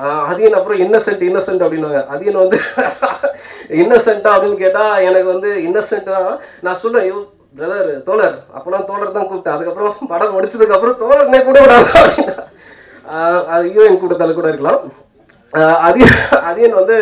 ஆஹ் அதியன் அப்புறம் Innocent Innocent அப்படின்னாங்க அதியன் வந்து இன்னசென்ட்டா அப்படின்னு கேட்டா எனக்கு வந்து இன்னசென்ட் தான் நான் சொல்லுவேன் ஐயோ பிரதர் தோழர் அப்பெல்லாம் தோழர் தான் கூப்பிட்டேன் அதுக்கப்புறம் படம் முடிச்சதுக்கு அப்புறம் தோழர்னே கூட விடாது அப்படின்னா ஆஹ் அது ஹீரோயின் கூட்டத்தால கூட இருக்கலாம் ஆஹ் அதியன் அதியன் வந்து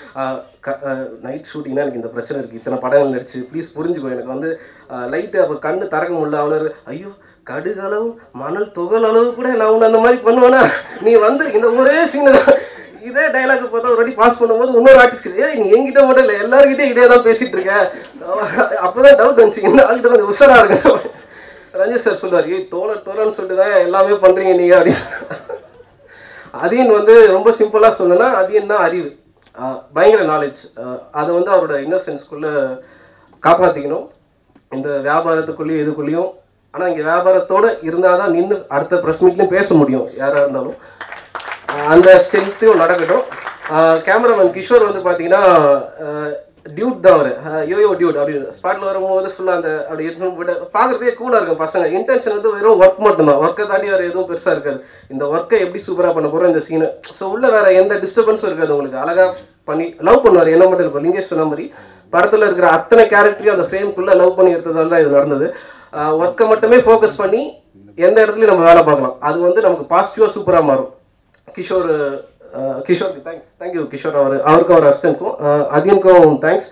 நைட் ஷூட்டிங்னா எனக்கு இந்த பிரச்சனை இருக்கு இத்தனை படங்கள் நடிச்சு ப்ளீஸ் புரிஞ்சுக்கோ எனக்கு வந்து லைட்டு அப்போ கண்ணு திறக்க முடியல அவ்வளோ ஐயோ கடுகளவு மணல் துகள் அளவு கூட நான் உன்னை அந்த மாதிரி பண்ணுவேனா நீ வந்து இந்த ஒரே சீன் இதே டைலாக் பார்த்தா ஒரு வாட்டி பாஸ் பண்ணும்போது இன்னொரு ஆர்டிஸ்ட் ஏய் நீ என்கிட்ட மட்டும் இல்லை எல்லாருக்கிட்டையும் இதே தான் பேசிட்டு இருக்க அப்போதான் டவுட் வந்துச்சு இந்த ஆள்கிட்ட கொஞ்சம் உஷாரா இருக்கு ரஞ்சித் சார் சொல்லுவார் ஏய் தோழர் தோழர்னு சொல்லிட்டு தான் எல்லாமே பண்றீங்க நீங்க அப்படின்னு அதியன் வந்து ரொம்ப சிம்பிளா சொல்லணும்னா அதியன்னா அறிவு ஆஹ் பயங்கர நாலேஜ் அதை வந்து அவரோட இன்னசென்ஸ்குள்ள காப்பாத்திக்கணும் இந்த வியாபாரத்துக்குள்ளேயும் இதுக்குள்ளேயும் ஆனா இங்க வியாபாரத்தோட இருந்தாதான் நின்று அடுத்த ப்ரெஸ் மீட்லயும் பேச முடியும் யாரா இருந்தாலும் ஆஹ் அந்த ஸ்ட்ரென்த்தையும் நடக்கட்டும் கேமராமேன் கிஷோர் வந்து பார்த்தீங்கன்னா டியூட் தான் அவர் யோயோ டியூட் அப்படின்னு ஸ்பாட்டில் வரும்போது ஃபுல்லாக அந்த அப்படி எடுத்துன்னு போயிட்டு பார்க்குறதே கூலாக இருக்கும் பசங்க இன்டென்ஷன் வந்து வெறும் ஒர்க் மட்டும் தான் ஒர்க்கை தாண்டி வேறு எதுவும் பெருசாக இருக்காது இந்த ஒர்க்கை எப்படி சூப்பராக பண்ண போகிறோம் இந்த சீனை ஸோ உள்ள வேற எந்த டிஸ்டர்பன்ஸும் இருக்காது உங்களுக்கு அழகாக பண்ணி லவ் பண்ணுவார் என்ன மட்டும் இப்போ லிங்கேஷ் சொன்ன மாதிரி படத்தில் இருக்கிற அத்தனை கேரக்டரையும் அந்த ஃப்ரேம்குள்ளே லவ் பண்ணி எடுத்ததால தான் இது நடந்தது ஒர்க்கை மட்டுமே ஃபோக்கஸ் பண்ணி எந்த இடத்துலையும் நம்ம வேலை பார்க்கலாம் அது வந்து நமக்கு பாசிட்டிவாக சூப்பராக மாறும் கிஷோர் அஹ், கிஷோர் தேங்க்ஸ் தேங்க்யூ கிஷோர் அவர் அவருக்கும் அவர் அசிஸ்டன்ட்க்கும் அதியனுக்கும் தேங்க்ஸ்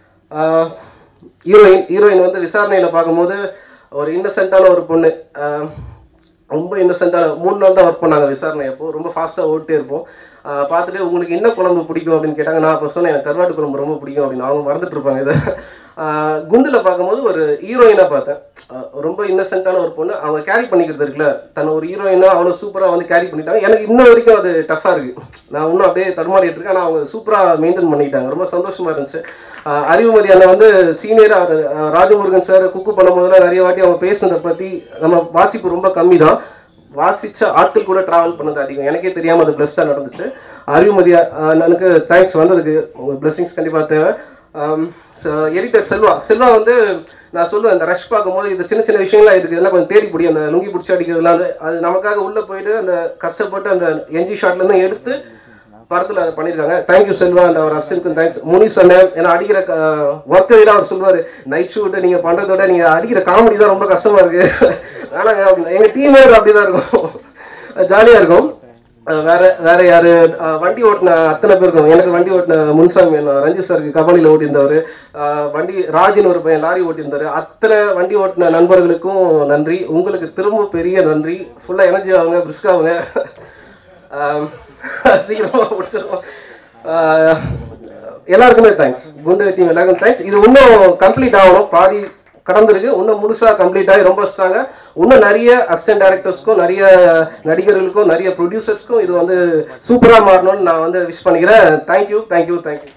ஹீரோயின் ஹீரோயின் வந்து விசாரணையில் பார்க்கும்போது ஒரு இன்னசென்ட்டான ஒரு பொண்ணு அஹ், ரொம்ப இன்னசென்ட்டான மூணு நாள் தான் ஒர்க் பண்ணாங்க விசாரணை அப்போ ரொம்ப ஃபாஸ்ட்டாக ஓட்டே இருப்போம் அஹ், பார்த்துட்டு உங்களுக்கு என்ன குழம்பு பிடிக்கும் அப்படின்னு கேட்டாங்க நான் அப்போ சொன்னேன் எனக்கு கருவாட்டு குழம்பு ரொம்ப பிடிக்கும் அப்படின்னு அவங்க மறந்துட்டு இருப்பாங்க இதை அஹ், குண்டுல பார்க்கும்போது ஒரு ஹீரோயினாக பார்த்தேன் அஹ், ரொம்ப இன்னசென்ட்டான ஒரு பொண்ணு அவங்க கேரி பண்ணிக்கிறது இருக்குல்ல தன்னை ஒரு ஹீரோயினா அவ்வளோ சூப்பராக வந்து கேரி பண்ணிட்டாங்க எனக்கு இன்ன வரைக்கும் அது டஃப்பாக இருக்கு நான் இன்னும் அப்படியே தடுமாறிட்டு இருக்கேன் ஆனால் அவங்க சூப்பராக மெயின்டைன் பண்ணிட்டாங்க ரொம்ப சந்தோஷமா இருந்துச்சு அஹ், அறிவுமதி அண்ணன் வந்து சீனியர் ராஜமுருகன் சார் குக்கு பண்ணும்போதெல்லாம் நிறைய வாட்டி அவங்க பேசுனதை பற்றி நம்ம வாசிப்பு ரொம்ப கம்மி தான் வாசிச்ச ஆட்கள் கூட டிராவல் பண்ணது அதிகம் எனக்கே தெரியாம அது பிளஸ்டாக நடந்துச்சு அறிவுமதி அண்ணனுக்கு தேங்க்ஸ் வந்ததுக்கு உங்க பிளெஸிங்ஸ் கண்டிப்பா தேவை எடிட்டர் செல்வா செல்வா வந்து நான் சொல்லுவேன் இந்த ரஷ் பார்க்கும்போது இது சின்ன சின்ன விஷயங்கள்லாம் இருக்கு இதெல்லாம் கொஞ்சம் தேடி பிடி அந்த லுங்கி பிடிச்சி அடிக்கிறதுலாம் வந்து அது நமக்காக உள்ள போயிட்டு அந்த கஷ்டப்பட்டு அந்த என்ஜி ஷாட்ல இருந்து எடுத்து படத்துல அதை பண்ணிருக்காங்க தேங்க்யூ செல்வா அண்ட் அவர் அசிஸ்டன்ட்க்கு தேங்க்ஸ் முனிஸ் அண்ணன் ஏன்னா அடிக்கிற ஒர்க்கை விட அவர் சொல்லுவாரு நைட் ஷூட் நீங்க பண்றதை விட நீங்க அடிக்கிற காமெடி தான் ரொம்ப கஷ்டமா இருக்கு ஆனாங்க அப்படின்னா எங்க டீமே அப்படிதான் இருக்கும் ஜாலியா இருக்கும் அஹ் வேற வேற யாரு அஹ் வண்டி ஓட்டின அத்தனை பேருக்கும் எனக்கு வண்டி ஓட்டின முன்சாமி அண்ணா, ரஞ்சித் சாருக்கு கபனியில் ஓட்டியிருந்தவர் வண்டி ராஜின்னு ஒரு பையன் லாரி ஓட்டியிருந்தாரு அத்தனை வண்டி ஓட்டின நண்பர்களுக்கும் நன்றி உங்களுக்கு திரும்ப பெரிய நன்றி ஃபுல்லாக எனர்ஜி ஆகுங்க பிரிஸ்க் ஆகுங்க ஆம், சீக்கிரமா முடிச்சிருவோம் ஆஹ், எல்லாருக்குமே தேங்க்ஸ் குண்டு டீம் எல்லாருக்கும் தேங்க்ஸ் இது இன்னும் கம்ப்ளீட் ஆகணும் பாதி கடந்திருக்கு இன்னும் முழுசா கம்ப்ளீட் ஆகி ரொம்ப ஸ்ட்ராங்க இன்னும் நிறைய அசிஸ்டன்ட் டைரக்டர்ஸ்க்கும் நிறைய நடிகர்களுக்கும் நிறைய ப்ரொடியூசர்ஸ்க்கும் இது வந்து சூப்பரா மாறணும்னு நான் வந்து விஷ் பண்ணிக்கிறேன் thank you thank you thank you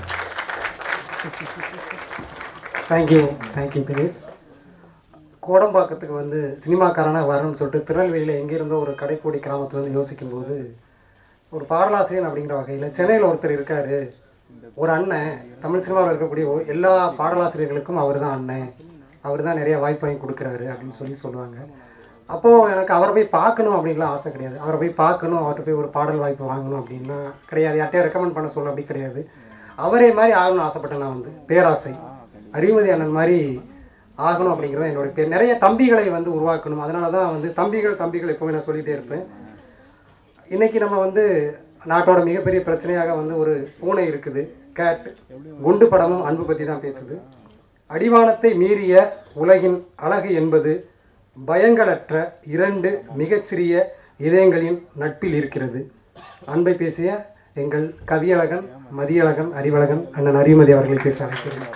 thank you thank you Dinesh கோடம்பாக்கத்துக்கு வந்து சினிமாக்காரனா வரணும்னு சொல்லிட்டு திருநெல்வேலியில் எங்கேருந்தோ ஒரு கடைக்கோடி கிராமத்துல வந்து யோசிக்கும்போது ஒரு பாடலாசிரியன் அப்படிங்கிற வகையில் சென்னையில் ஒருத்தர் இருக்காரு ஒரு அண்ணன் தமிழ் சினிமாவில் இருக்கக்கூடிய ஒ- எல்லா பாடலாசிரியர்களுக்கும் அவர் தான் அண்ணன் அவர் தான் நிறைய வாய்ப்பு வாங்கி கொடுக்குறாரு அப்படின்னு சொல்லி சொல்லுவாங்க அப்போது எனக்கு அவரை போய் பார்க்கணும் அப்படின்லாம் ஆசை கிடையாது அவரை போய் பார்க்கணும் அவர்கிட்ட போய் ஒரு பாடல் வாய்ப்பு வாங்கணும் அப்படின்லாம் கிடையாது யார்ட்டையும் ரெக்கமெண்ட் பண்ண சொல்ல அப்படி கிடையாது அவரே மாதிரி ஆகணும்னு ஆசைப்பட்டேன் நான் வந்து பேராசை அறிவுமதி அண்ணன் மாதிரி ஆகணும் அப்படிங்கிறது என்னோட பேர் நிறைய தம்பிகளை வந்து உருவாக்கணும் அதனால தான் வந்து தம்பிகள் தம்பிகள் எப்பவுமே நான் சொல்லிகிட்டே இருப்பேன் இன்னைக்கு நம்ம வந்து நாட்டோட மிகப்பெரிய பிரச்சனையாக வந்து ஒரு பூனை இருக்குது கேட் குண்டு படமும் அன்பு பற்றி தான் பேசுது அடிவானத்தை மீறிய உலகின் அழகு என்பது பயங்களற்ற இரண்டு மிகச்சிறிய இதயங்களின் நட்பில் இருக்கிறது அன்பை பேசிய எங்கள் கவியழகன் மதியழகன் அறிவழகன் அண்ணன் அறிவுமதி அவர்களை பேச அழைக்கிறேன்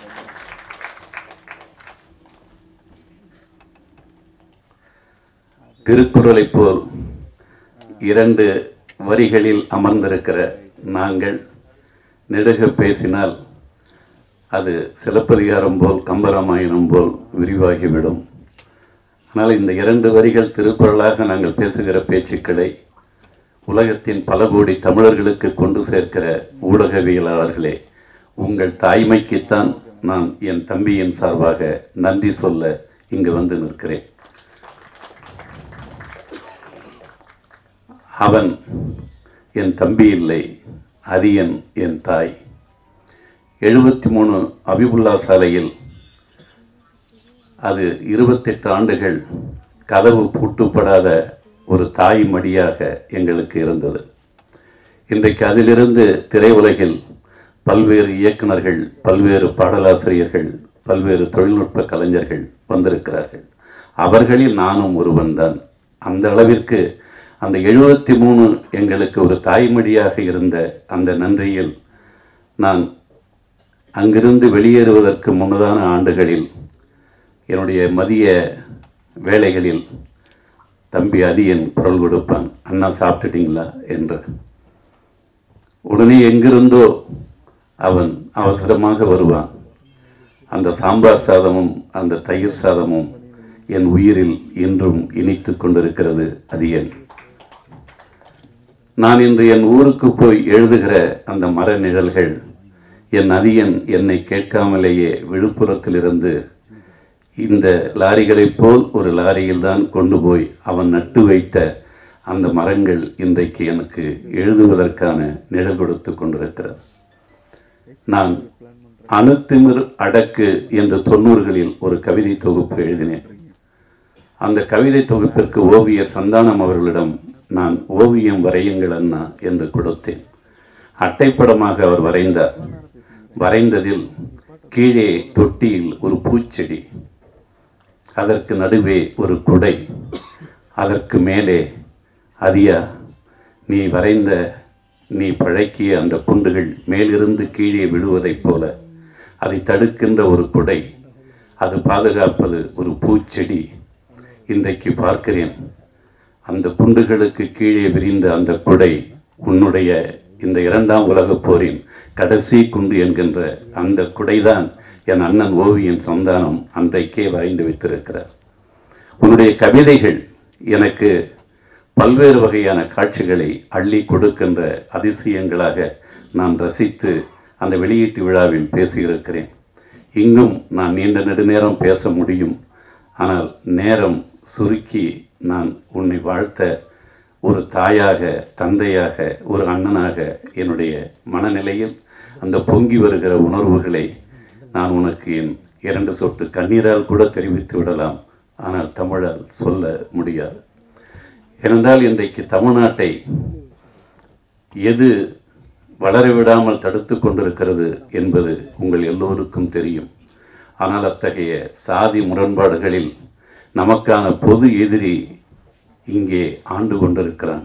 திருக்குறளைப் போல் இரண்டு வரிகளில் அமர்ந்திருக்கிற நாங்கள் நெடுக பேசினால் அது சிலப்பதிகாரம் போல் கம்பராமாயணம் போல் விரிவாகிவிடும் ஆனால் இந்த இரண்டு வரிகள் திருக்குறளாக நாங்கள் பேசுகிற பேச்சுக்களை உலகத்தின் பல கோடி தமிழர்களுக்கு கொண்டு சேர்க்கிற ஊடகவியலாளர்களே உங்கள் தாய்மைக்குத்தான் நான் என் தம்பியின் சார்பாக நன்றி சொல்ல இங்கு வந்து நிற்கிறேன் அவன் என் தம்பி இல்லை அதியன் என் தாய் எழுபத்தி மூணு அபிபுல்லா சாலையில் அது இருபத்தெட்டு ஆண்டுகள் கதவு பூட்டுப்படாத ஒரு தாய் மடியாக எங்களுக்கு இருந்தது இன்றைக்கு அதிலிருந்து திரையுலகில் பல்வேறு இயக்குனர்கள் பல்வேறு பாடலாசிரியர்கள் பல்வேறு தொழில்நுட்ப கலைஞர்கள் வந்திருக்கிறார்கள் அவர்களில் நானும் ஒருவன்தான் அந்த அளவிற்கு அந்த எழுபத்தி மூணு எங்களுக்கு ஒரு தாய்மடியாக இருந்த அந்த நன்றியில் நான் அங்கிருந்து வெளியேறுவதற்கு முன்னதான ஆண்டுகளில் என்னுடைய மதிய வேலைகளில் தம்பி அதியன் குரல் கொடுப்பான் அண்ணா சாப்பிட்டுட்டீங்களா என்று உடனே எங்கிருந்தோ அவன் அவசரமாக வருவான் அந்த சாம்பார் சாதமும் அந்த தயிர் சாதமும் என் உயிரில் இன்றும் இனித்துக் கொண்டிருக்கிறது அதியன் நான் இன்று என் ஊருக்கு போய் எழுதுகிற அந்த மர நிழல்கள் என் அதியன் என்னை கேட்காமலேயே விழுப்புரத்திலிருந்து இந்த லாரிகளைப் போல் ஒரு லாரியில் தான் கொண்டு போய் அவன் நட்டு வைத்த அந்த மரங்கள் இன்றைக்கு எனக்கு எழுதுவதற்கான நிழல் கொடுத்து கொண்டிருக்கிறது நான் அணுத்திமிர் அடக்கு என்ற தொண்ணூறுகளில் ஒரு கவிதை தொகுப்பு எழுதினேன் அந்த கவிதை தொகுப்பிற்கு ஓவியர் சந்தானம் அவர்களிடம் நான் ஓவியம் வரையுங்கள் அண்ணா என்று கொடுத்தேன் அட்டைப்படமாக அவர் வரைந்தார் வரைந்ததில் கீழே தொட்டியில் ஒரு பூச்செடி அதற்கு நடுவே ஒரு குடை அதற்கு மேலே அதியா நீ வரைந்த நீ பழக்கிய அந்த குண்டுகள் மேலிருந்து கீழே விழுவதைப் போல அதை தடுக்கின்ற ஒரு குடை அது பாதுகாப்பது ஒரு பூச்செடி இன்றைக்கு பார்க்கிறேன் அந்த குண்டுகளுக்கு கீழே விரிந்த அந்த குடை உன்னுடைய இந்த இரண்டாம் உலகப் போரின் கடைசி குண்டு என்கின்ற அந்த குடைதான் என் அண்ணன் ஓவியன் சந்தானம் அன்றைக்கே வரைந்து வைத்திருக்கிறார் உன்னுடைய கவிதைகள் எனக்கு பல்வேறு வகையான காட்சிகளை அள்ளி கொடுக்கின்ற அதிசயங்களாக நான் ரசித்து அந்த வெளியீட்டு விழாவில் பேசியிருக்கிறேன் இங்கும் நான் நீண்ட நெடுநேரம் பேச முடியும் ஆனால் நேரம் சுருக்கி நான் உன்னை வாழ்த்த ஒரு தாயாக தந்தையாக ஒரு அண்ணனாக என்னுடைய மனநிலையில் அந்த பொங்கி வருகிற உணர்வுகளை நான் உனக்கு என் இரண்டு சொட்டு கண்ணீரால் கூட தெரிவித்து விடலாம் ஆனால் தமிழால் சொல்ல முடியாது ஏனென்றால் இன்றைக்கு தமிழ்நாட்டை எது வளர விடாமல் தடுத்து கொண்டிருக்கிறது என்பது உங்கள் எல்லோருக்கும் தெரியும் ஆனால் அத்தகைய சாதி முரண்பாடுகளில் நமக்கான பொது எதிரி இங்கே ஆண்டு கொண்டிருக்கிறான்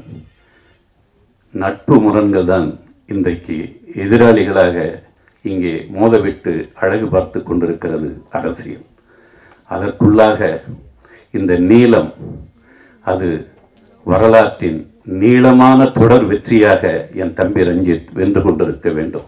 நட்பு முரண்கள் தான் இன்றைக்கு எதிராளிகளாக இங்கே மோதவிட்டு அழகு பார்த்து கொண்டிருக்கிறது அரசியல் அதற்குள்ளாக இந்த நீளம் அது வரலாற்றின் நீளமான தொடர் வெற்றியாக என் தம்பி ரஞ்சித் வென்று கொண்டிருக்க வேண்டும்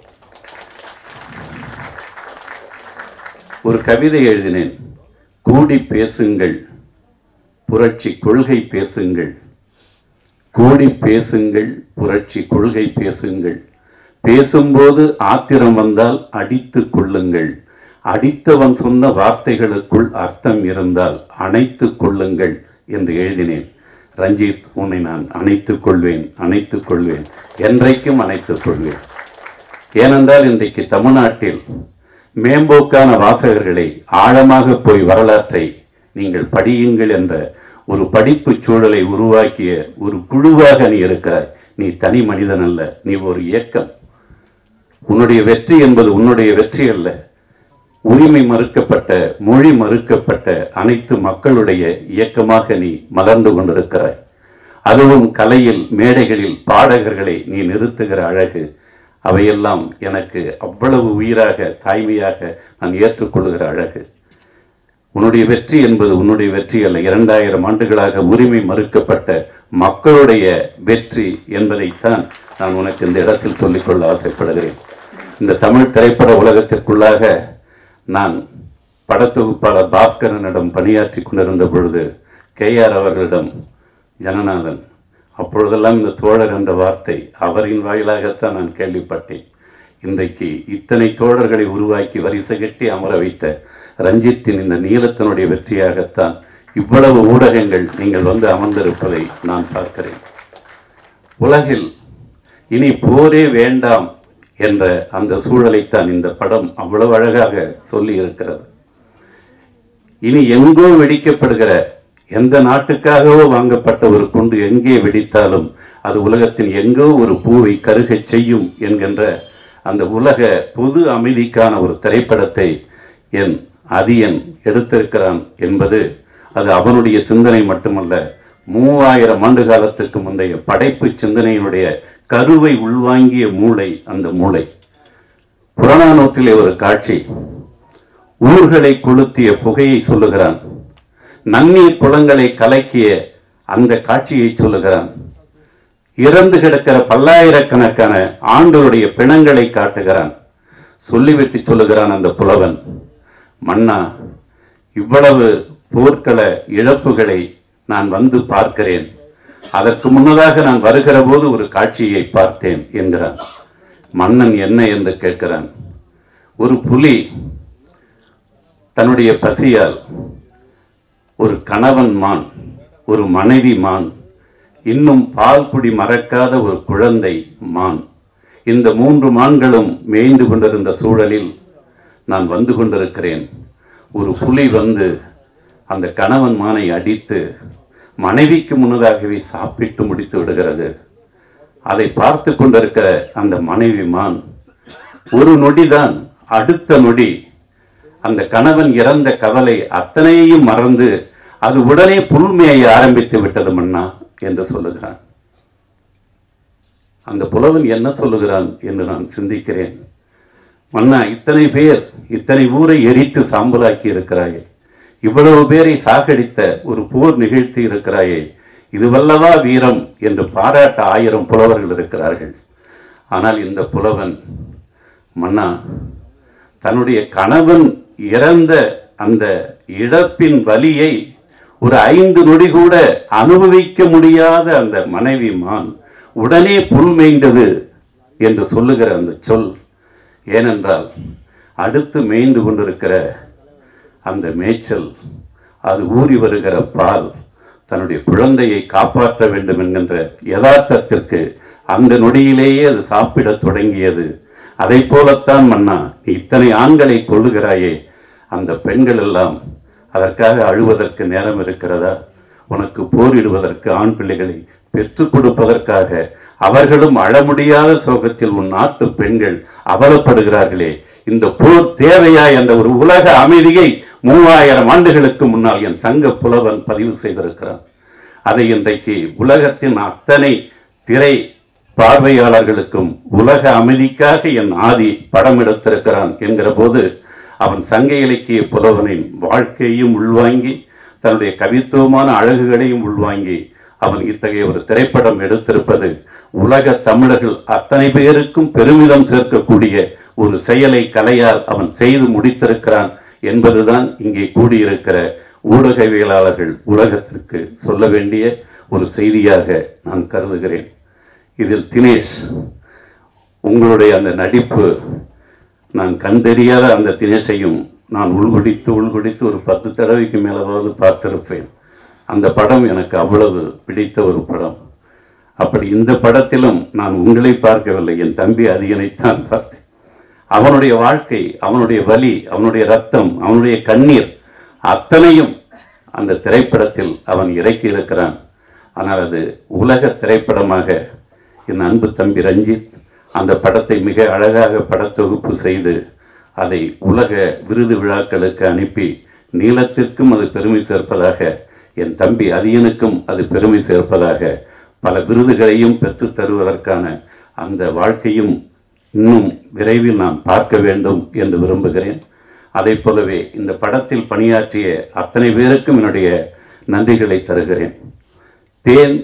ஒரு கவிதை எழுதினேன் கூடி பேசுங்கள் புரட்சி கொள்கை பேசுங்கள் கூடி பேசுங்கள் புரட்சி கொள்கை பேசுங்கள் பேசும்போது ஆத்திரம் வந்தால் அடித்துக் கொள்ளுங்கள் அடித்தவன் சொன்ன வார்த்தைகளுக்குள் அர்த்தம் இருந்தால் அணைத்துக் கொள்ளுங்கள் என்று எழுதினேன் ரஞ்சித் உன்னை நான் அணைத்துக் கொள்வேன் அணைத்துக் கொள்வேன் என்றைக்கும் அணைத்துக் கொள்வேன் ஏனென்றால் இன்றைக்கு தமிழ்நாட்டில் மேம்போக்கான வாசகர்களை ஆழமாக போய் வரலாற்றை நீங்கள் படியுங்கள் என்ற ஒரு படிப்பு சூழலை உருவாக்கிய ஒரு குழுவாக நீ இருக்கிறாய் நீ தனி மனிதன் அல்ல நீ ஒரு இயக்கம் உன்னுடைய வெற்றி என்பது உன்னுடைய வெற்றி அல்ல உரிமை மறுக்கப்பட்ட மொழி மறுக்கப்பட்ட அனைத்து மக்களுடைய இயக்கமாக நீ மலர்ந்து கொண்டிருக்கிறாய் அதுவும் கலையில் மேடைகளில் பாடகர்களை நீ நிறுத்துகிற அழகு அவையெல்லாம் எனக்கு அவ்வளவு உயிராக தாய்மையாக நான் ஏற்றுக்கொள்கிற அழகு உன்னுடைய வெற்றி என்பது உன்னுடைய வெற்றி அல்ல இரண்டாயிரம் ஆண்டுகளாக உரிமை மறுக்கப்பட்ட மக்களுடைய வெற்றி என்பதைத்தான் நான் உனக்கு இந்த இடத்தில் சொல்லிக்கொள்ள ஆசைப்படுகிறேன் இந்த தமிழ் திரைப்பட உலகத்திற்குள்ளாக நான் படத்தொகுப்பாளர் பாஸ்கரனிடம் பணியாற்றி கொண்டிருந்த பொழுது கேஆர் அவர்களிடம் ஜனநாதன் அப்பொழுதெல்லாம் இந்த தோழர் என்ற வார்த்தை அவரின் வாயிலாகத்தான் நான் கேள்விப்பட்டேன் இன்றைக்கு இத்தனை தோழர்களை உருவாக்கி வரிசை கட்டி அமர வைத்த ரஞ்சித்தின் இந்த நீளத்தினுடைய வெற்றியாகத்தான் இவ்வளவு ஊடகங்கள் நீங்கள் வந்து அமர்ந்திருப்பதை நான் பார்க்கிறேன் உலகில் இனி போரே வேண்டாம் என்ற அந்த சூழலைத்தான் இந்த படம் அவ்வளவு அழகாக சொல்லி இருக்கிறது இனி எங்கோ வெடிக்கப்படுகிற எந்த நாட்டுக்காகவோ வாங்கப்பட்ட ஒரு குண்டு எங்கே வெடித்தாலும் அது உலகத்தின் எங்கோ ஒரு பூவை கருகச் செய்யும் என்கின்ற அந்த உலக பொது அமைதிக்கான ஒரு திரைப்படத்தை என் அதியன் எடுத்திருக்கிறான் என்பது அது அவனுடைய சிந்தனை மட்டுமல்ல மூவாயிரம் ஆண்டு காலத்துக்கு முந்தைய படைப்பு சிந்தனையினுடைய கருவை உள்வாங்கிய மூளை அந்த மூளை புறநானூற்றிலே ஒரு காட்சி ஊர்களை கொளுத்திய புகையை சொல்லுகிறான் நன்னீர் குளங்களை கலக்கிய அந்த காட்சியை சொல்லுகிறான் இறந்து கிடக்கிற பல்லாயிரக்கணக்கான ஆண்களுடைய பிணங்களை காட்டுகிறான் சொல்லிவிட்டு சொல்லுகிறான் அந்த புலவன் மன்னா இவ்வளவு போர்க்கள இழப்புகளை நான் வந்து பார்க்கிறேன் அதற்கு முன்னதாக நான் வருகிற போது ஒரு காட்சியை பார்த்தேன் என்கிறான் மன்னன் என்ன என்று கேட்கிறான் ஒரு புலி தன்னுடைய பசியால் ஒரு கணவன் மான் ஒரு மனைவி மான் இன்னும் பால் குடி மறக்காத ஒரு குழந்தை மான் இந்த மூன்று மான்களும் மேய்ந்து கொண்டிருந்த சூழலில் நான் வந்து கொண்டிருக்கிறேன் ஒரு புலி வந்து அந்த கணவன் மானை அடித்து மனைவிக்கு முன்னதாகவே சாப்பிட்டு முடித்து விடுகிறது அதை பார்த்து கொண்டிருக்கிற அந்த மனைவி மான் ஒரு நொடிதான் அடுத்த நொடி அந்த கணவன் இறந்த கவலை அத்தனையும் மறந்து அது உடனே புல்மையை ஆரம்பித்து விட்டது மன்னா என்று சொல்லுகிறான் அந்த புலவன் என்ன சொல்லுகிறான் என்று நான் சிந்திக்கிறேன் மன்னா இத்தனை பேர் இத்தனை ஊரை எரித்து சாம்பலாக்கி இருக்கிறாயே இவ்வளவு பேரை சாகடித்த ஒரு போர் நிகழ்த்தி இருக்கிறாயே இதுவல்லவா வீரம் என்று பாராட்ட ஆயிரம் புலவர்கள் இருக்கிறார்கள் ஆனால் இந்த புலவன் மன்னா தன்னுடைய கணவன் இறந்த அந்த இழப்பின் வலியை ஒரு ஐந்து நொடி கூட அனுபவிக்க முடியாத அந்த மனைவி மான் உடனே புல்மேய்ந்தது என்று சொல்லுகிற அந்த சொல் ஏனென்றால் அடுத்து மேய்ந்து கொண்டிருக்கிற அந்த மேய்ச்சல் அது ஊறி வருகிற பால் தன்னுடைய குழந்தையை காப்பாற்ற வேண்டும் என்கின்ற யதார்த்தத்திற்கு அந்த நொடியிலேயே அது சாப்பிடத் தொடங்கியது அதை போலத்தான் மன்னா நீ இத்தனை ஆண்களை கொள்ளுகிறாயே அந்த பெண்கள் எல்லாம் அதற்காக அழுவதற்கு நேரம் இருக்கிறதா உனக்கு போரிடுவதற்கு ஆண் பிள்ளைகளை பெற்றுக் கொடுப்பதற்காக அவர்களும் அழ முடியாத சோகத்தில் உன் நாட்டு பெண்கள் அவலப்படுகிறார்களே இந்த போர் தேவையா என்ற ஒரு உலக அமைதியை மூவாயிரம் ஆண்டுகளுக்கு முன்னால் என் சங்க புலவன் பதிவு செய்திருக்கிறான் அதை இன்றைக்கு உலகத்தின் அத்தனை திரை பார்வையாளர்களுக்கும் உலக அமைதிக்காக என் ஆதி படம் எடுத்திருக்கிறான் என்கிற போது அவன் சங்க இலக்கிய புலவனின் வாழ்க்கையையும் உள்வாங்கி தன்னுடைய கவித்துவமான அழகுகளையும் உள்வாங்கி அவன் இத்தகைய ஒரு திரைப்படம் எடுத்திருப்பது உலக தமிழர்கள் அத்தனை பேருக்கும் பெருமிதம் சேர்க்கக்கூடிய ஒரு செயலை கலையால் அவன் செய்து முடித்திருக்கிறான் என்பதுதான் இங்கே கூடியிருக்கிற ஊடகவியலாளர்கள் உலகத்திற்கு சொல்ல வேண்டிய ஒரு செய்தியாக நான் கருதுகிறேன் இதில் தினேஷ் உங்களுடைய அந்த நடிப்பு நான் கண்டறியாத அந்த தினேஷையும் நான் உள்குடித்து உள்குடித்து ஒரு பத்து தடவைக்கு மேலாவது பார்த்திருப்பேன் அந்த படம் எனக்கு அவ்வளவு பிடித்த ஒரு படம் அப்படி இந்த படத்திலும் நான் உங்களை பார்க்கவில்லை என் தம்பி அதிகனைத்தான் பார்த்தேன் அவனுடைய வாழ்க்கை அவனுடைய வலி அவனுடைய ரத்தம் அவனுடைய கண்ணீர் அத்தனையும் அந்த திரைப்படத்தில் அவன் இறக்கி இருக்கிறான் ஆனால் அது உலக திரைப்படமாக என் அன்பு தம்பி ரஞ்சித் அந்த படத்தை மிக அழகாக படத்தொகுப்பு செய்து அதை உலக விருது விழாக்களுக்கு அனுப்பி நீளத்திற்கும் அது பெருமை சேர்ப்பதாக என் தம்பி அதியனுக்கும் அது பெருமை சேர்ப்பதாக பல விருதுகளையும் பெற்றுத் தருவதற்கான அந்த வாழ்க்கையும் இன்னும் விரைவில் நான் பார்க்க வேண்டும் என்று விரும்புகிறேன் அதை போலவே இந்த படத்தில் பணியாற்றிய அத்தனை பேருக்கும் என்னுடைய நன்றிகளை தருகிறேன் தேன்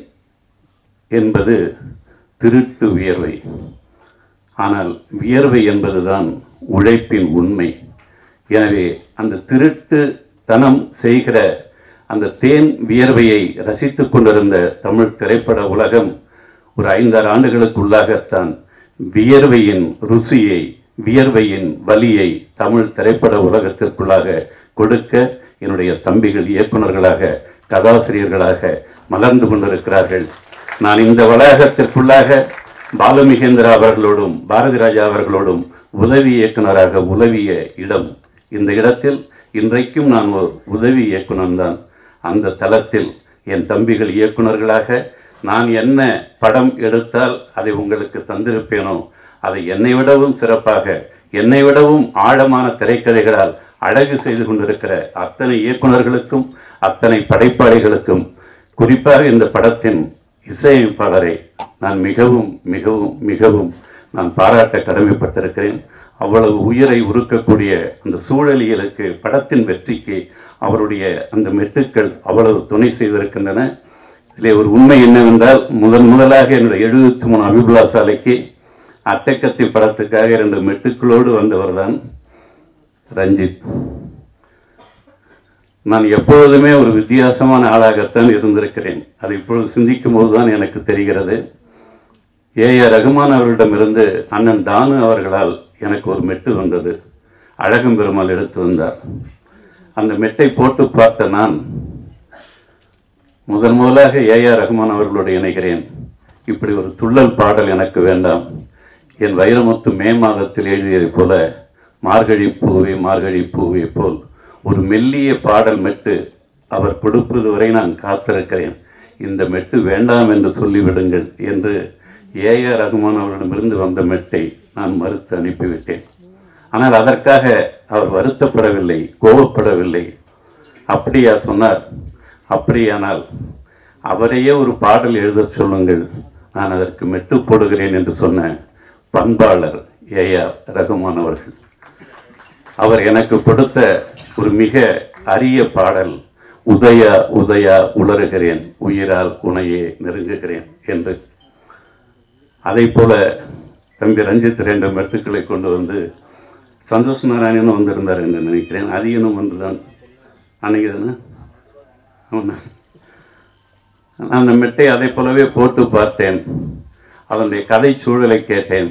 என்பது திருட்டு வியர்வை ஆனால் வியர்வை என்பதுதான் உழைப்பின் உண்மை எனவே அந்த திருட்டு தனம் செய்கிற அந்த தேன் வியர்வையை ரசித்துக் கொண்டிருந்த தமிழ் திரைப்பட உலகம் ஒரு ஐந்தாறு ஆண்டுகளுக்குள்ளாகத்தான் வியர்வையின் ருசியை வியர்வையின் வலியை தமிழ் திரைப்பட உலகத்திற்குள்ளாக கொடுக்க என்னுடைய தம்பிகள் இயக்குனர்களாக கதாசிரியர்களாக மலர்ந்து கொண்டிருக்கிறார்கள் நான் இந்த வளாகத்திற்குள்ளாக பாலமிகேந்திரா அவர்களோடும் பாரதி ராஜா அவர்களோடும் உதவி இயக்குனராக உதவிய இடம் இந்த இடத்தில் இன்றைக்கும் நான் ஒரு உதவி இயக்குனர் தான் அந்த தளத்தில் என் தம்பிகள் இயக்குனர்களாக நான் என்ன படம் எடுத்தால் அதை உங்களுக்கு தந்திருப்பேனோ அதை என்னை விடவும் சிறப்பாக என்னை விடவும் ஆழமான திரைக்கதைகளால் அழகு செய்து கொண்டிருக்கிற அத்தனை இயக்குனர்களுக்கும் அத்தனை படைப்பாளிகளுக்கும் குறிப்பாக இந்த படத்தின் இசையமைப்பாளரை நான் மிகவும் மிகவும் மிகவும் நான் பாராட்ட கடமைப்பட்டிருக்கிறேன் அவ்வளவு உயிரை உருக்கக்கூடிய அந்த சூழலியலுக்கு படத்தின் வெற்றிக்கு அவருடைய அந்த மெட்டுக்கள் அவ்வளவு துணை செய்திருக்கின்றன இதிலே ஒரு உண்மை என்னவென்றால் முதன் முதலாக என்னுடைய எழுபத்தி மூணு அபிபுலா சாலைக்கு அட்டக்கத்தி படத்துக்காக இரண்டு மெட்டுக்களோடு வந்தவர்தான் ரஞ்சித் நான் எப்பொழுதுமே ஒரு வித்தியாசமான ஆளாகத்தான் இருந்திருக்கிறேன் அதை இப்பொழுது சிந்திக்கும் போதுதான் எனக்கு தெரிகிறது ஏ ஆர் ரகுமான் அவர்களிடமிருந்து அண்ணன் தானு அவர்களால் எனக்கு ஒரு மெட்டு வந்தது அழகம் பெருமாள் எடுத்து வந்தார் அந்த மெட்டை போட்டு பார்த்த நான் முதன் முதலாக ஏ ஆர் ரகுமான் அவர்களோடு இணைகிறேன் இப்படி ஒரு துள்ளல் பாடல் எனக்கு வேண்டாம் என் வைரமுத்து மே மாதத்தில் எழுதியதைப் போல மார்கழி பூவே மார்கழி பூவே போல் ஒரு மெல்லிய பாடல் மெட்டு அவர் கொடுப்பது வரை நான் காத்திருக்கிறேன் இந்த மெட்டு வேண்டாம் என்று சொல்லிவிடுங்கள் என்று ஏ ஆர் ரகுமான் அவரிடமிருந்து வந்த மெட்டை நான் மறுத்து அனுப்பிவிட்டேன் ஆனால் அதற்காக அவர் வருத்தப்படவில்லை கோபப்படவில்லை அப்படியா சொன்னார் அப்படியானால் அவரையே ஒரு பாடல் எழுத சொல்லுங்கள் நான் அதற்கு மெட்டு போடுகிறேன் என்று சொன்ன பண்பாளர் ஏ ஆர் ரகுமான் அவர்கள் அவர் எனக்கு கொடுத்த ஒரு மிக அரிய பாடல் உதயா உதயா உளறுகிறேன் உயிரால் உனையே நெருங்குகிறேன் என்று அதை போல தம்பி ரஞ்சித் ரெண்டு மெட்டுக்களை கொண்டு வந்து சந்தோஷ் நாராயணனும் வந்திருந்தார் என்று நினைக்கிறேன் அதிகனும் வந்துதான் அன்னைக்கு தானே ஆமாண்ணா. நான் அந்த மெட்டை அதை போலவே போட்டு பார்த்தேன் அதனுடைய கதை சூழலை கேட்டேன்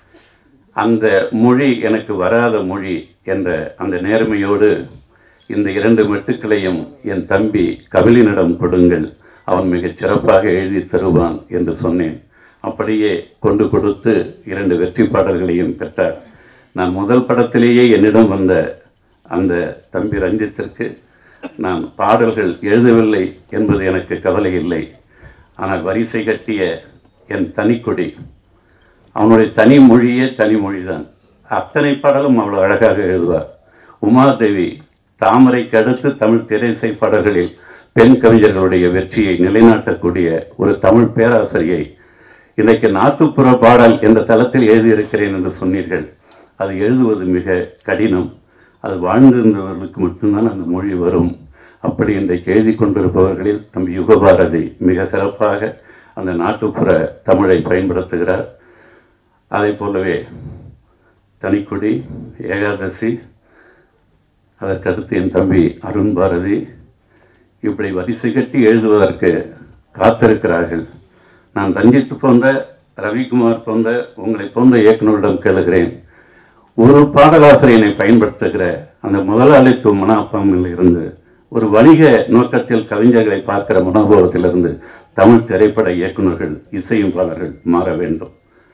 அந்த மொழி எனக்கு வராத மொழி என்ற அந்த நேர்மையோடு இந்த இரண்டு மெட்டுக்களையும் என் தம்பி கபிலினிடம் கொடுங்கள் அவன் மிகச் சிறப்பாக எழுதி தருவான் என்று சொன்னேன் அப்படியே கொண்டு கொடுத்து இரண்டு வெற்றி பாடல்களையும் பெற்றார் நான் முதல் படத்திலேயே என்னிடம் வந்த அந்த தம்பி ரஞ்சித்திற்கு நான் பாடல்கள் எழுதவில்லை என்பது எனக்கு கவலை இல்லை ஆனால் வரிசை கட்டிய என் தனிக்கொடி அவனுடைய தனி மொழியே தனி மொழிதான் அத்தனை பாடலும் அவ்வளவு அழகாக எழுதுவார் உமாதேவி தாமரைக்கு அடுத்து தமிழ் திரைசை பாடல்களில் பெண் கவிஞர்களுடைய வெற்றியை நிலைநாட்டக்கூடிய ஒரு தமிழ் பேராசிரியை இன்றைக்கு நாட்டுப்புற பாடல் என்ற தளத்தில் எழுதியிருக்கிறேன் என்று சொன்னீர்கள் அது எழுதுவது மிக கடினம் அது வாழ்ந்திருந்தவர்களுக்கு மட்டும்தான் அந்த மொழி வரும் அப்படி இன்றைக்கு எழுதி கொண்டிருப்பவர்களில் தம்பி யுகபாரதி மிக சிறப்பாக அந்த நாட்டுப்புற தமிழை பயன்படுத்துகிறார் அதை போலவே தனிக்குடி ஏகாதசி அதற்கடுத்து என் தம்பி அருண் பாரதி இப்படி வரிசை கட்டி எழுதுவதற்கு காத்திருக்கிறார்கள் நான் ரஞ்சித் போன்ற ரவிக்குமார் போன்ற உங்களை போன்ற இயக்குநரிடம் கேளுகிறேன் ஒரு பாடலாசிரியனை பயன்படுத்துகிற அந்த முதலாளித்துவ மனப்பான்மையில் இருந்து ஒரு வணிக நோக்கத்தில் கவிஞர்களை பார்க்கிற மனோபாவத்திலிருந்து தமிழ் திரைப்பட இயக்குநர்கள் இசையமைப்பாளர்கள் மாற வேண்டும்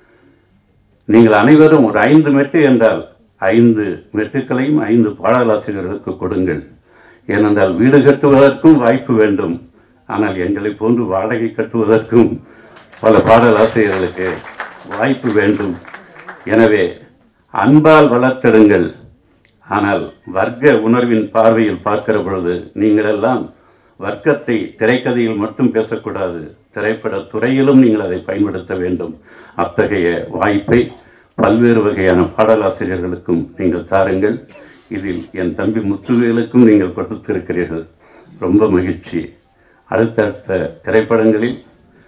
நீங்கள் அனைவரும் ஒரு ஐந்து மெட்டு என்றால் ஐந்து மெட்டுக்களையும் ஐந்து பாடலாசிரியர்களுக்கு கொடுங்கள் ஏனென்றால் வீடு கட்டுவதற்கும் வாய்ப்பு வேண்டும் ஆனால் எங்களை போன்று வாடகை கட்டுவதற்கும் பல பாடலாசிரியர்களுக்கு வாய்ப்பு வேண்டும் எனவே அன்பால் வளர்த்திடுங்கள் ஆனால் வர்க்க உணர்வின் பார்வையில் பார்க்கிற பொழுது நீங்கள் எல்லாம் வர்க்கத்தை திரைக்கதையில் மட்டும் பேசக்கூடாது திரைப்பட துறையிலும் நீங்கள் அதை பயன்படுத்த வேண்டும் அத்தகைய வாய்ப்பை பல்வேறு வகையான பாடலாசிரியர்களுக்கும் நீங்கள் தாருங்கள் இதில் என் தம்பி முத்துவேலுக்கும் நீங்கள் கொடுத்திருக்கிறீர்கள் ரொம்ப மகிழ்ச்சி அடுத்தடுத்த திரைப்படங்களில்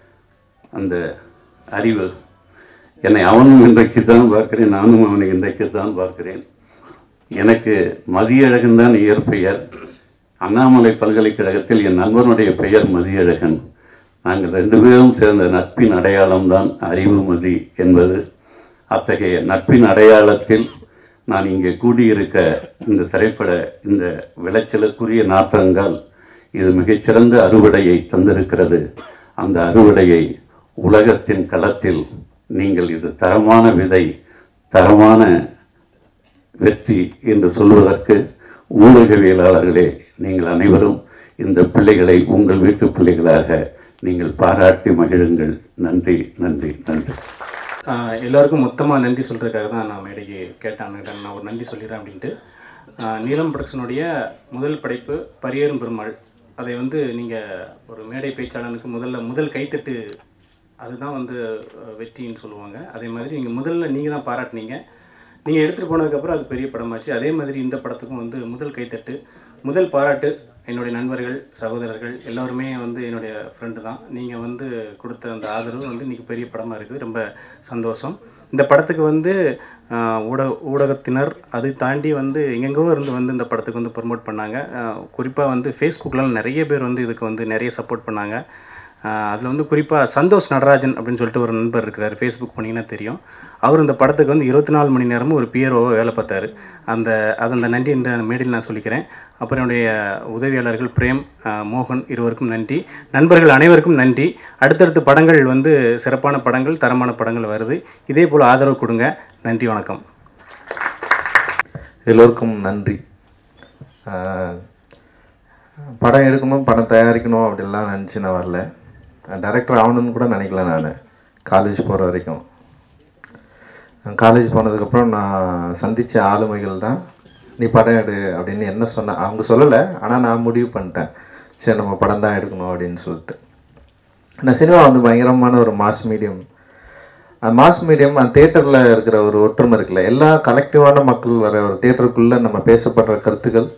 அந்த அறிவு என்னை அவனும் இன்றைக்கு தான் பார்க்கிறேன் நானும் அவனை இன்றைக்கு தான் பார்க்கிறேன் எனக்கு மதியழகன் தான் இயற்பெயர் அண்ணாமலை பல்கலைக்கழகத்தில் என் நண்பனுடைய பெயர் மதியழகன் நாங்கள் ரெண்டு பேரும் சேர்ந்த நட்பின் அடையாளம் தான் அறிவுமதி என்பது அத்தகைய நட்பின் அடையாளத்தில் நான் இங்கே கூடியிருக்க இந்த திரைப்பட இந்த விளைச்சலுக்குரிய நாற்றங்கால் இது மிகச்சிறந்த அறுவடையை தந்திருக்கிறது அந்த அறுவடையை உலகத்தின் களத்தில் நீங்கள் இது தரமான விதை தரமான வெற்றி என்று சொல்வதற்கு ஊடகவியலாளர்களே நீங்கள் அனைவரும் இந்த பிள்ளைகளை உங்கள் வீட்டு பிள்ளைகளாக நீங்கள் பாராட்டி மகிழுங்கள் நன்றி நன்றி நன்றி ஆஹ் எல்லாருக்கும் மொத்தமாக நன்றி சொல்கிறதுக்காக தான் நான் மேடைக்கு கேட்டேன் நான் ஒரு நன்றி சொல்லிடுறேன் அப்படின்ட்டு ஆஹ் நீலம் ப்ரொடக்ஷனுடைய முதல் படைப்பு பரியேறும் பெருமாள் அதை வந்து நீங்கள் ஒரு மேடை பேச்சாளனுக்கு முதல்ல முதல் கைத்தட்டு அதுதான் வந்து அஹ், வெற்றின்னு சொல்லுவாங்க அதே மாதிரி நீங்கள் முதல்ல நீங்கள் தான் பாராட்டுனீங்க நீங்கள் எடுத்துகிட்டு போனதுக்கப்புறம் அது பெரிய படமாச்சு அதே மாதிரி இந்த படத்துக்கும் வந்து முதல் கைத்தட்டு முதல் பாராட்டு என்னுடைய நண்பர்கள் சகோதரர்கள் எல்லாருமே வந்து என்னுடைய ஃப்ரெண்டு தான் நீங்கள் வந்து கொடுத்த அந்த ஆதரவு வந்து இன்றைக்கி பெரிய படமாக இருக்குது ரொம்ப சந்தோஷம் இந்த படத்துக்கு வந்து ஆஹ், ஊடக ஊடகத்தினர் அது தாண்டி வந்து எங்கெங்கோ இருந்து வந்து இந்த படத்துக்கு வந்து ப்ரமோட் பண்ணாங்க குறிப்பாக வந்து ஃபேஸ்புக்கில் நிறைய பேர் வந்து இதுக்கு வந்து நிறைய சப்போர்ட் பண்ணாங்க அதில் வந்து குறிப்பாக சந்தோஷ் நடராஜன் அப்படின்னு சொல்லிட்டு ஒரு நண்பர் இருக்கிறார் ஃபேஸ்புக் பண்ணிங்கன்னா தெரியும் அவர் இந்த படத்துக்கு வந்து இருபத்தி நாலு மணி நேரமும் ஒரு பிஆர்ஓவை வேலை பார்த்தாரு அந்த அது அந்த நன்றி இந்த மேடையில் நான் சொல்லிக்கிறேன் அப்புறம் என்னுடைய உதவியாளர்கள் பிரேம் ஆஹ், மோகன் இருவருக்கும் நன்றி நண்பர்கள் அனைவருக்கும் நன்றி அடுத்தடுத்த படங்கள் வந்து சிறப்பான படங்கள் தரமான படங்கள் வருது இதே போல் ஆதரவு கொடுங்க நன்றி வணக்கம் எல்லோருக்கும் நன்றி ஆஹ் படம் எடுக்கணும் படம் தயாரிக்கணும் அப்படிலாம் நினச்சி நான் வரல டைரக்டர் ஆகணும்னு கூட நினைக்கல நான் காலேஜ் போகிற வரைக்கும் காலேஜ் போனதுக்கப்புறம் நான் சந்தித்த ஆளுமைகள் தான் நீ படம் எடு அப்படின்னு என்ன சொன்ன அவங்க சொல்லலை ஆனால் நான் முடிவு பண்ணிட்டேன் சரி நம்ம படம் தான் எடுக்கணும் அப்படின்னு சொல்லிட்டு நான் சினிமா வந்து பயங்கரமான ஒரு மாஸ் மீடியம் அந்த மாஸ் மீடியம் அந்த தேட்டரில் இருக்கிற ஒரு ஒற்றுமை இருக்குல்ல எல்லா கலெக்டிவான மக்கள் வர ஒரு தேட்டருக்குள்ளே நம்ம பேசப்படுற கருத்துக்கள்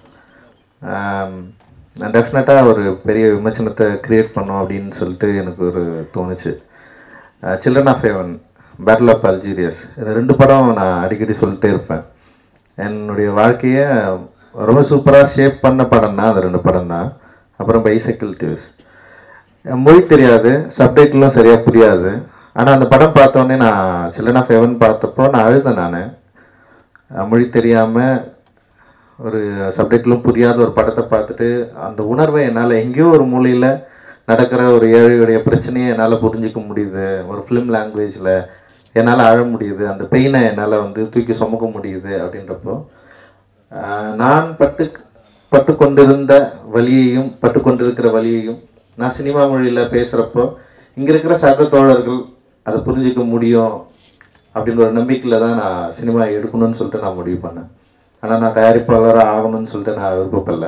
டெஃபினட்டாக ஒரு பெரிய விமர்சனத்தை கிரியேட் பண்ணோம் அப்படின்னு சொல்லிட்டு எனக்கு ஒரு தோணுச்சு children of heaven battle of Algiers இந்த ரெண்டு படம் நான் அடிக்கடி சொல்லிட்டே இருப்பேன் என்னுடைய வாழ்க்கையை ரொம்ப சூப்பராக ஷேப் பண்ண படம்னா அந்த ரெண்டு படம் தான் அப்புறம் பைசைக்கிள் திவ்ஸ் மொழி தெரியாது சப்டைட்டிலும் சரியாக புரியாது ஆனால் அந்த படம் பார்த்தோன்னே நான் சில்ட்ரன் ஆஃப் ஹெவன் பார்த்தப்போ நான் அழுதேன் நான் மொழி தெரியாமல் ஒரு சப்ஜெக்ட்லும் புரியாத ஒரு படத்தை பார்த்துட்டு அந்த உணர்வை என்னால் எங்கேயோ ஒரு மூலையில் நடக்கிற ஒரு ஏழையுடைய பிரச்சனையை என்னால் புரிஞ்சிக்க முடியுது ஒரு ஃபிலிம் லாங்குவேஜில் என்னால் அழ முடியுது அந்த பெயினை என்னால் வந்து தூக்கி சுமக்க முடியுது அப்படின்றப்போ ஆஹ் நான் பட்டு பட்டு கொண்டிருந்த வலியையும் பட்டு கொண்டிருக்கிற வலியையும் நான் சினிமா மொழியில் பேசுகிறப்போ இங்கே இருக்கிற சக தோழர்கள் அதை புரிஞ்சிக்க முடியும் அப்படின்ற ஒரு நம்பிக்கையில் தான் நான் சினிமா எடுக்கணும்னு சொல்லிட்டு நான் முடிவு பண்ணேன் ஆனால் நான் தயாரிப்பாளராக ஆகணும்னு சொல்லிட்டு நான் விருப்பப்படல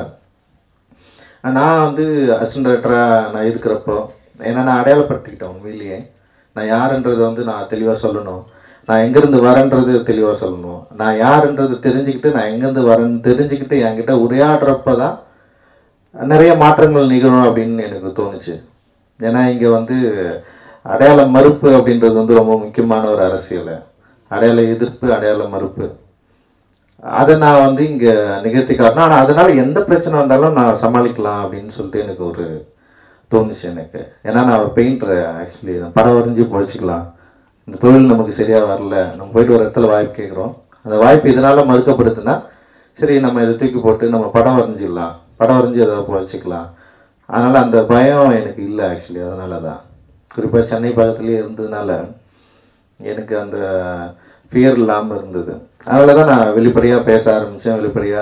நான் வந்து அசிஸ்டன்ட் டைரக்டராக நான் இருக்கிறப்போ ஏன்னா நான் அடையாளப்படுத்திக்கிட்டேன் உண்மையிலேயே நான் யாருன்றதை வந்து நான் தெளிவாக சொல்லணும் நான் எங்கேருந்து வரேன்றது தெளிவாக சொல்லணும் நான் யாருன்றது தெரிஞ்சுக்கிட்டு நான் எங்கேருந்து வரேன்னு தெரிஞ்சுக்கிட்டு என்கிட்ட உரையாடுறப்ப தான் நிறைய மாற்றங்கள் நிகழும் அப்படின்னு எனக்கு தோணுச்சு ஏன்னா இங்கே வந்து அடையாள மறுப்பு அப்படின்றது வந்து ரொம்ப முக்கியமான ஒரு அரசியல் அடையாள எதிர்ப்பு அடையாள மறுப்பு அதை நான் வந்து இங்கே நிகழ்த்தி காட்டணும் ஆனால் அதனால எந்த பிரச்சனை வந்தாலும் நான் சமாளிக்கலாம் அப்படின்னு சொல்லிட்டு எனக்கு ஒரு தோணுச்சு எனக்கு ஏன்னா நான் ஒரு பெயிண்டர் ஆக்சுவலி படம் வரைஞ்சி போச்சுக்கலாம் இந்த தொழில் நமக்கு சரியாக வரல நம்ம போயிட்டு ஒரு இடத்துல வாய்ப்பு கேட்குறோம் அந்த வாய்ப்பு இதனால் மறுக்கப்படுதுன்னா சரி நம்ம இதை தூக்கி போட்டு நம்ம படம் வரைஞ்சிடலாம் படம் வரைஞ்சி ஏதாவது போச்சுக்கலாம் அதனால் அந்த பயம் எனக்கு இல்லை ஆக்சுவலி அதனால தான் குறிப்பாக சென்னை பக்கத்துலேயே இருந்ததுனால எனக்கு அந்த ஃபியர் இல்லாமல் இருந்தது அதனால தான் நான் வெளிப்படையாக பேச ஆரம்பித்தேன்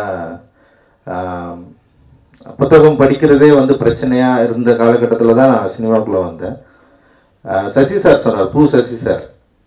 வெளிப்படையாக புத்தகம் படிக்கிறதே வந்து பிரச்சனையாக இருந்த காலகட்டத்தில் தான் நான் சினிமாக்குள்ளே வந்தேன் ஆஹ் சசி சார் சொன்னார் பூ சசி சார்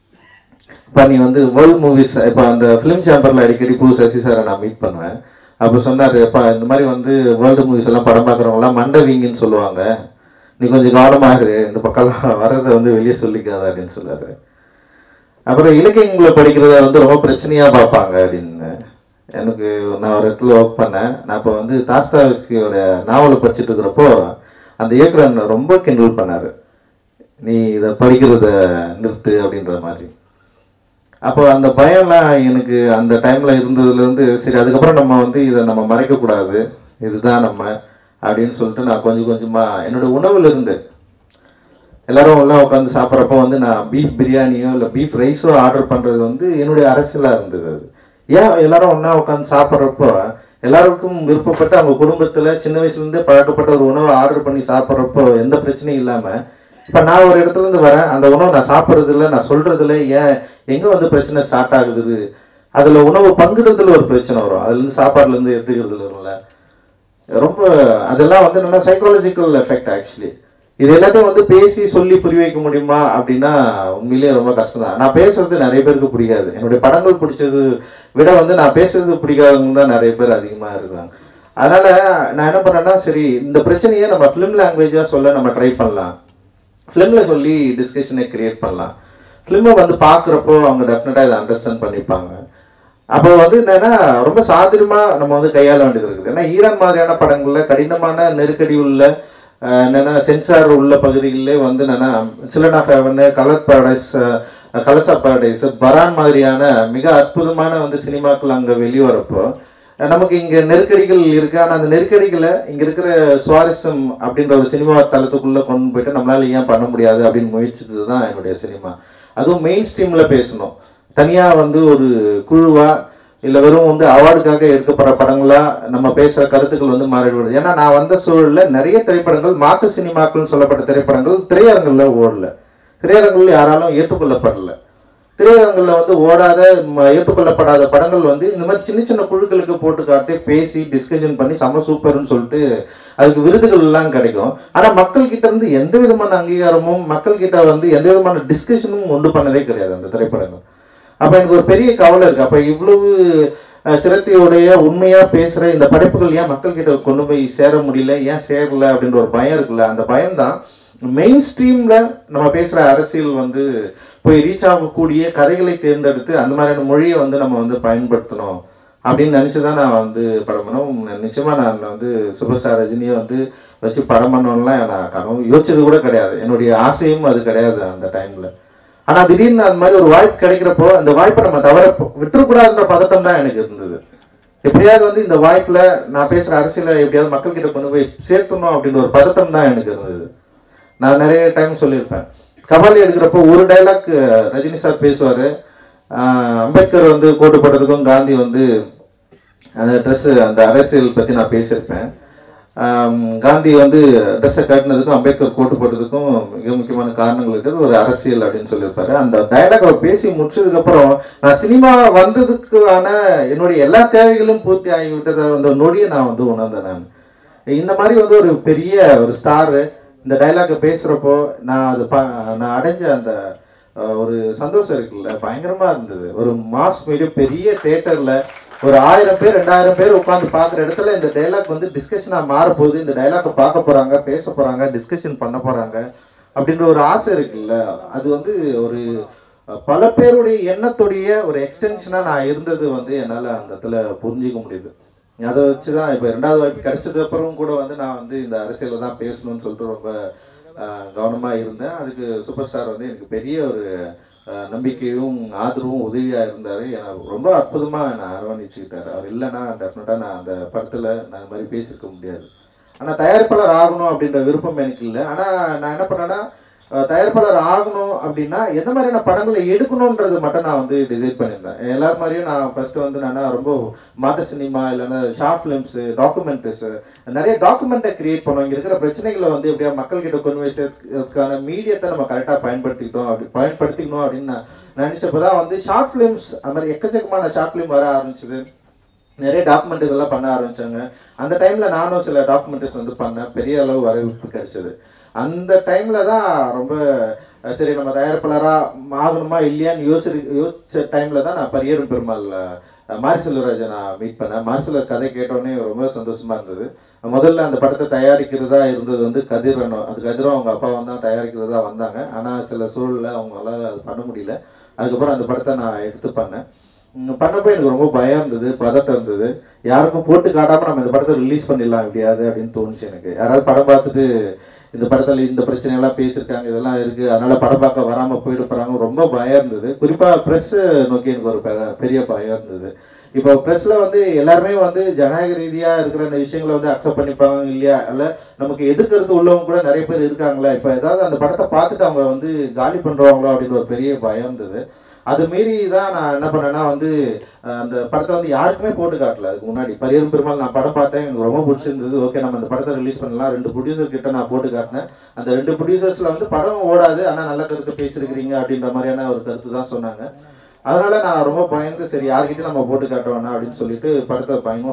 இப்போ நீ வந்து வேர்ல்ட் மூவிஸ் இப்போ அந்த ஃபிலிம் சேம்பரில் அடிக்கடி பூ சசி சாரை நான் மீட் பண்ணுவேன் அப்போ சொன்னார் எப்பா இந்த மாதிரி வந்து வேர்ல்டு மூவிஸ் எல்லாம் படம் பார்க்குறவங்களாம் மண்டவிங்கன்னு சொல்லுவாங்க நீ கொஞ்சம் கவனமாக இரு இந்த பக்கம்லாம் வரதை வந்து வெளியே சொல்லிக்காத அப்படின்னு சொன்னார் அப்புறம் இலக்கியங்களை படிக்கிறத வந்து ரொம்ப பிரச்சனையாக பார்ப்பாங்க அப்படின்னு எனக்கு நான் ஒரு இடத்துல ஒர்க் பண்ணேன் நான் இப்போ வந்து தாஸ்தாவிஸ்கியோட நாவலை படிச்சுட்டு இருக்கிறப்போ அந்த இயக்குனர் என்னை ரொம்ப கிண்டல் பண்ணார் நீ இதை படிக்கிறத நிறுத்து அப்படின்ற மாதிரி அப்போ அந்த பயம்லாம் எனக்கு அந்த டைமில் இருந்ததுலேருந்து சரி அதுக்கப்புறம் நம்ம வந்து இதை நம்ம மறைக்கக்கூடாது இதுதான் நம்ம அப்படின்னு சொல்லிட்டு நான் கொஞ்சம் கொஞ்சமாக என்னோட உணவுல இருந்து எல்லாரும் உள்ள உட்காந்து சாப்பிட்றப்போ வந்து நான் பீஃப் பிரியாணியோ இல்லை பீஃப் ரைஸோ ஆர்டர் பண்ணுறது வந்து என்னுடைய அரசியலாக இருந்தது அது ஏன் எல்லாரும் ஒன்றா உட்காந்து சாப்பிட்றப்போ எல்லாருக்கும் விருப்பப்பட்ட அவங்க குடும்பத்தில் சின்ன வயசுலேருந்தே பழக்கப்பட்ட ஒரு உணவை ஆர்டர் பண்ணி சாப்பிட்றப்போ எந்த பிரச்சனையும் இல்லாமல் இப்போ நான் ஒரு இடத்துல இருந்து வரேன் அந்த உணவு நான் சாப்பிட்றதுல நான் சொல்றதுல ஏன் எங்க வந்து பிரச்சனை ஸ்டார்ட் ஆகுது அதுல உணவு பங்கிடுறதுல ஒரு பிரச்சனை வரும் அதுல இருந்து சாப்பாடுல இருந்து எடுத்துக்கிறதுல வரும்ல ரொம்ப அதெல்லாம் வந்து என்னன்னா சைக்காலஜிக்கல் எஃபெக்ட் ஆக்சுவலி இது எல்லாத்தையும் வந்து பேசி சொல்லி புரிய வைக்க முடியுமா அப்படின்னா உண்மையிலேயே ரொம்ப கஷ்டம் தான் நான் பேசுறது நிறைய பேருக்கு பிடிக்காது என்னுடைய படங்கள் பிடிச்சது விட வந்து நான் பேசுறது பிடிக்காதவங்க தான் நிறைய பேர் அதிகமா இருக்கிறாங்க அதனால நான் என்ன பண்ணேன்னா சரி இந்த பிரச்சனையை நம்ம ஃபிலிம் லாங்குவேஜா சொல்ல நம்ம ட்ரை பண்ணலாம் ஃபிலிமில் சொல்லி டிஸ்கஷனை கிரியேட் பண்ணலாம் ஃபிலிமை வந்து பார்க்குறப்போ அவங்க டெஃபினட்டாக இதை அண்டர்ஸ்டாண்ட் பண்ணிப்பாங்க அப்போ வந்து என்னன்னா ரொம்ப சாதுரியமா நம்ம வந்து கையாள வேண்டியது இருக்குது ஏன்னா ஈரான் மாதிரியான படங்கள்ல கடினமான நெருக்கடி உள்ள அஹ், என்னன்னா சென்சார் உள்ள பகுதிகளிலே வந்து என்னன்னா children of heaven colour paradise colours of paradise Baran மாதிரியான மிக அற்புதமான வந்து சினிமாக்கள் அங்கே வெளிவரப்போ அஹ், நமக்கு இங்க நெருக்கடிகள் இருக்கு ஆனா அந்த நெருக்கடிகளை இங்க இருக்கிற சுவாரஸ்யம் அப்படின்ற ஒரு சினிமா தளத்துக்குள்ள கொண்டு போயிட்டு நம்மளால ஏன் பண்ண முடியாது அப்படின்னு முயற்சித்தது தான் என்னுடைய சினிமா அதுவும் மெயின் ஸ்ட்ரீம்ல பேசணும் தனியா வந்து ஒரு குழுவா இல்ல வெறும் வந்து அவார்டுக்காக எடுக்கப்படுற படங்களா நம்ம பேசுற கருத்துக்கள் வந்து மாறிவிடுது ஏன்னா நான் வந்த சூழல்ல நிறைய திரைப்படங்கள் மாற்று சினிமாக்கள்னு சொல்லப்பட்ட திரைப்படங்கள் திரையரங்குல ஓடல திரையரங்குல யாராலும் ஏற்றுக்கொள்ளப்படல திரையரங்குல வந்து ஓடாத ம- ஏற்றுக்கொள்ளப்படாத படங்கள் வந்து இந்த மாதிரி சின்ன சின்ன குழுக்களுக்கு போட்டு காட்டி பேசி டிஸ்கஷன் பண்ணி செம சூப்பர்னு சொல்லிட்டு அதுக்கு விருதுகள் எல்லாம் கிடைக்கும் ஆனா மக்கள் கிட்ட இருந்து எந்த விதமான அங்கீகாரமும் மக்கள் கிட்ட வந்து எந்த விதமான டிஸ்கஷனும் உண்டு பண்ணதே கிடையாது அந்த திரைப்படங்கள் அப்ப எனக்கு ஒரு பெரிய கவலை இருக்கு அப்ப இவ்வளவு அஹ், சிரத்தையுடைய உண்மையா பேசுற இந்த படைப்புகள் ஏன் மக்கள் கிட்ட கொண்டு போய் சேர முடியல ஏன் சேரல அப்படின்ற ஒரு பயம் இருக்குல்ல அந்த பயம் தான் மெயின் ஸ்ட்ரீம்ல நம்ம பேசுற அரசியல் வந்து போய் ரீச் ஆகக்கூடிய கதைகளை தேர்ந்தெடுத்து அந்த மாதிரியான மொழியை வந்து நம்ம வந்து பயன்படுத்தணும் அப்படின்னு நினைச்சுதான் நான் வந்து படம் பண்ணோம் நிச்சயமா நான் வந்து சூப்பர் ஸ்டார் ரஜினியை வந்து வச்சு படம் பண்ணணும்லாம் நான் கனவு யோசிச்சது கூட கிடையாது என்னுடைய ஆசையும் அது கிடையாது அந்த டைம்ல ஆனா திடீர்னு அந்த மாதிரி ஒரு வாய்ப்பு கிடைக்கிறப்போ அந்த வாய்ப்பை நம்ம தவற விட்டுறக்கூடாதுன்ற பதட்டம் தான் எனக்கு இருந்தது எப்படியாவது வந்து இந்த வாய்ப்புல நான் பேசுற அரசியலை எப்படியாவது மக்கள் கிட்ட கொண்டு போய் சேர்த்தணும் அப்படின்ற ஒரு பதட்டம் தான் எனக்கு இருந்தது நான் நிறைய டைம் சொல்லியிருப்பேன் கபாலி எடுக்கிறப்போ ஒரு டைலாக் ரஜினி சார் பேசுவாரு ஆஹ் அம்பேத்கர் வந்து கோட்டு போட்டதுக்கும் காந்தி வந்து அந்த ட்ரெஸ் அந்த அரசியல் பத்தி நான் பேசியிருப்பேன் ஆம், காந்தி வந்து ட்ரெஸ்ஸை கட்டினதுக்கும் அம்பேத்கர் கோட்டு போட்டதுக்கும் மிக முக்கியமான காரணங்கள் இருக்கிறது ஒரு அரசியல் அப்படின்னு சொல்லியிருப்பாரு அந்த டைலாக் அவர் பேசி முடிச்சதுக்கு அப்புறம் நான் சினிமா வந்ததுக்கான என்னுடைய எல்லா தேவைகளும் பூர்த்தி ஆகிவிட்டதை அந்த நொடியை நான் வந்து உணர்ந்தேன் நான் இந்த மாதிரி வந்து ஒரு பெரிய ஒரு ஸ்டாரு இந்த டைலாக்கை பேசுறப்போ நான் அது ப நான் அடைஞ்ச அந்த அஹ், ஒரு சந்தோஷம் இருக்குல்ல பயங்கரமா இருந்தது ஒரு மாஸ் மீடிய பெரிய தேட்டர்ல ஒரு ஆயிரம் பேர் ரெண்டாயிரம் பேர் உட்காந்து பார்க்குற இடத்துல இந்த டைலாக் வந்து டிஸ்கஷனா மாற போகுது இந்த டைலாக்கை பார்க்க போறாங்க பேச போறாங்க டிஸ்கஷன் பண்ண போறாங்க அப்படின்ற ஒரு ஆசை இருக்குல்ல அது வந்து ஒரு அஹ், பல பேருடைய எண்ணத்துடைய ஒரு எக்ஸ்டென்ஷனா நான் இருந்தது வந்து என்னால அந்த இடத்துல புரிஞ்சிக்க முடியுது அதை வச்சு தான் இப்போ ரெண்டாவது வாய்ப்பு கிடைச்சதுக்கு அப்புறம் கூட வந்து நான் வந்து இந்த அரசியல தான் பேசணும்னு சொல்லிட்டு ரொம்ப ஆஹ், கவனமா இருந்தேன் அதுக்கு சூப்பர் ஸ்டார் வந்து எனக்கு பெரிய ஒரு ஆஹ், நம்பிக்கையும் ஆதரவும் உதவியா இருந்தாரு எனக்கு ரொம்ப அற்புதமா என்னை அரவணைச்சுக்கிட்டாரு அவர் இல்லைன்னா டெஃபினட்டா நான் அந்த படத்துல நான் இந்த மாதிரி பேசியிருக்க முடியாது ஆனா தயாரிப்பாளர் ஆகணும் அப்படின்ற விருப்பம் எனக்கு இல்லை ஆனா நான் என்ன பண்ணேன்னா அஹ், தயாரிப்பாளர் ஆகணும் அப்படின்னா எந்த மாதிரியான படங்களை எடுக்கணுன்றது மட்டும் நான் வந்து டிசைட் பண்ணியிருந்தேன் எல்லாரும் மாதிரியும் நான் ஃபர்ஸ்ட் வந்து நான் ரொம்ப மாத சினிமா இல்லைன்னா ஷார்ட் ஃபிலிம்ஸ் டாக்குமெண்ட்ரிஸ் நிறைய டாக்குமெண்ட்டை கிரியேட் பண்ணோம் இங்க இருக்கிற பிரச்சனைகளை வந்து எப்படியா மக்கள் கிட்ட கொண்டு போய் சேர்க்கறதுக்கான மீடியத்தை நம்ம கரெக்டாக பயன்படுத்திக்கிட்டோம் அப்படி பயன்படுத்திக்கணும் அப்படின்னு நான் நினைச்சப்பதான் வந்து ஷார்ட் ஃபிலிம்ஸ் அந்த மாதிரி எக்கச்சக்கமான ஷார்ட் ஃபிலிம் வர ஆரம்பிச்சது நிறைய டாக்குமெண்ட்ரிஸ் எல்லாம் பண்ண ஆரம்பிச்சாங்க அந்த டைம்ல நானும் சில டாக்குமெண்ட்ரிஸ் வந்து பண்ணேன் பெரிய அளவு வரவேற்பு கிடைச்சது அந்த டைம்ல தான் ரொம்ப அஹ், சரி நம்ம தயாரிப்பாளரா ஆகணுமா இல்லையான்னு யோசி யோசிச்ச டைம்ல தான் நான் பரியரும் பெருமாள் அஹ், மாரி செல்வராஜை நான் மீட் பண்ணேன் மாரி செல்வர் கதை கேட்டோடனே ரொம்ப சந்தோஷமா இருந்தது முதல்ல அந்த படத்தை தயாரிக்கிறதா இருந்தது வந்து கதிரனும் அது கதிரும் அவங்க அப்பா வந்து தான் தயாரிக்கிறதா வந்தாங்க ஆனா சில சூழல்ல அவங்களால அது பண்ண முடியல அதுக்கப்புறம் அந்த படத்தை நான் எடுத்து பண்ணேன் உம் பண்ணப்போ எனக்கு ரொம்ப பயம் இருந்தது பதட்டம் இருந்தது யாருக்கும் போட்டு காட்டாம நம்ம இந்த படத்தை ரிலீஸ் பண்ணிடலாம் எப்படியாவது அப்படின்னு தோணுச்சு எனக்கு யாராவது படம் பார்த்துட்டு இந்த படத்துல இந்த பிரச்சனை எல்லாம் பேசியிருக்காங்க இதெல்லாம் இருக்கு அதனால படம் பார்க்க வராம போயிட போறாங்க ரொம்ப பயம் இருந்தது குறிப்பா பிரஸ் நோக்கி எனக்கு ஒரு பெ- பெரிய பயம் இருந்தது இப்போ பிரஸ்ல வந்து எல்லாருமே வந்து ஜனநாயக ரீதியா இருக்கிற இந்த விஷயங்களை வந்து அக்செப்ட் பண்ணிப்பாங்க இல்லையா அல்ல நமக்கு எதிர்க்கிறது உள்ளவங்க கூட நிறைய பேர் இருக்காங்களா இப்போ ஏதாவது அந்த படத்தை பார்த்துட்டு அவங்க வந்து காலி பண்றாங்களோ அப்படின்னு ஒரு பெரிய பயம் இருந்தது அது மீறி தான் நான் என்ன பண்ணேன்னா வந்து அஹ், அந்த படத்தை வந்து யாருக்குமே போட்டு காட்டல அதுக்கு முன்னாடி பரியரும் பெருமாள் நான் படம் பார்த்தேன் எனக்கு ரொம்ப பிடிச்சிருந்தது ஓகே நம்ம அந்த படத்தை ரிலீஸ் பண்ணலாம் ரெண்டு ப்ரொடியூசர் கிட்ட நான் போட்டு காட்டினேன் அந்த ரெண்டு ப்ரொடியூசர்ஸ்ல வந்து படம் ஓடாது ஆனால் நல்ல கருத்து பேசியிருக்கிறீங்க அப்படின்ற மாதிரியான ஒரு கருத்து தான் சொன்னாங்க அதனால நான் ரொம்ப பயந்து சரி யார்கிட்டயும் நம்ம போட்டு காட்ட வேணாம் அப்படின்னு சொல்லிட்டு படத்தை பயங்கரமா